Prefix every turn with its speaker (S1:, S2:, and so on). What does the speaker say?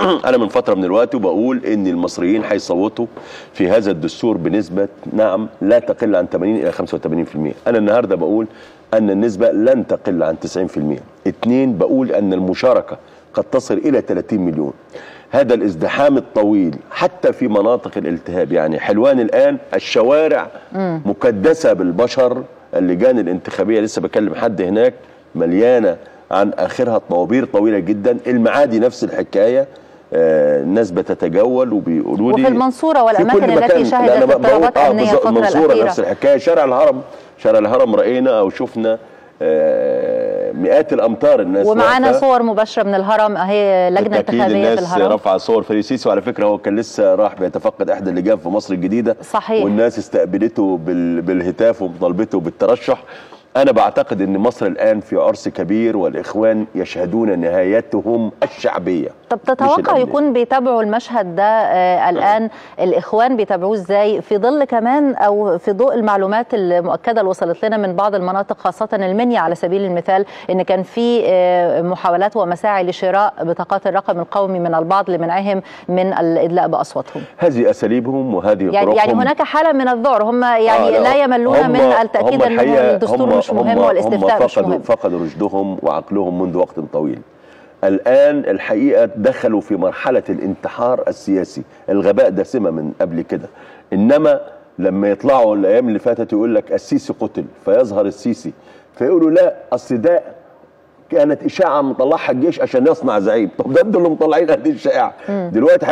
S1: انا من فتره من الوقت وبقول ان المصريين هيصوتوا في هذا الدستور بنسبه نعم لا تقل عن 80 الى 85% انا النهارده بقول ان النسبه لن تقل عن 90% اثنين بقول ان المشاركه قد تصل الى 30 مليون هذا الازدحام الطويل حتى في مناطق الالتهاب يعني حلوان الان الشوارع مكدسه بالبشر اللجان الانتخابيه لسه بكلم حد هناك مليانه عن اخرها طوابير طويله جدا المعادي نفس الحكايه آه، الناس بتتجول وبيقولوا لي
S2: وفي المنصورة
S1: في
S2: والأماكن
S1: كل
S2: التي
S1: مكان.
S2: شهدت
S1: لا، أنا بقول-
S2: اضطرابات
S1: آه،
S2: أمنية
S1: بالظبط،
S2: الفترة
S1: المنصورة
S2: الأخيرة.
S1: نفس الحكايه شارع الهرم شارع الهرم راينا او شفنا آه، مئات الامتار الناس
S2: ومعانا
S1: واقفة.
S2: صور مباشرة من الهرم أهي لجنة
S1: بالتأكيد
S2: انتخابية في
S1: الناس
S2: الهرم
S1: رفع صور فريق سيسي وعلى فكره هو كان لسه راح بيتفقد احدى اللجان في مصر الجديده
S2: صحيح.
S1: والناس استقبلته بال... بالهتاف ومطالبته بالترشح انا بعتقد ان مصر الان في عرس كبير والاخوان يشهدون نهايتهم الشعبيه
S2: طب
S1: مش
S2: تتوقع
S1: الأمنية.
S2: يكون بيتابعوا المشهد ده آه الآن الإخوان بيتابعوه إزاي في ظل كمان أو في ضوء المعلومات المؤكدة اللي وصلت لنا من بعض المناطق خاصة المنيا على سبيل المثال إن كان في آه محاولات ومساعي لشراء بطاقات الرقم القومي من البعض لمنعهم من الإدلاء بأصواتهم
S1: هذه اساليبهم وهذه
S2: يعني
S1: طرقهم
S2: يعني هناك حالة من الذعر هم يعني
S1: آه،
S2: لا يملون
S1: هم-
S2: من التأكيد
S1: هم
S2: أن
S1: الحقيقة
S2: الدستور
S1: هم
S2: مش مهم
S1: هم
S2: والاستفتاء
S1: هم
S2: مش
S1: فقدوا
S2: مهم
S1: فقدوا رشدهم وعقلهم منذ وقت طويل الآن الحقيقة دخلوا في مرحلة الانتحار السياسي الغباء ده سمة من قبل كده إنما لما يطلعوا الأيام اللي فاتت يقول لك السيسي قتل فيظهر السيسي فيقولوا لا أصل ده كانت إشاعة مطلعها الجيش عشان يصنع زعيم طب ده انتوا اللي مطلعين هذه الشائعة دلوقتي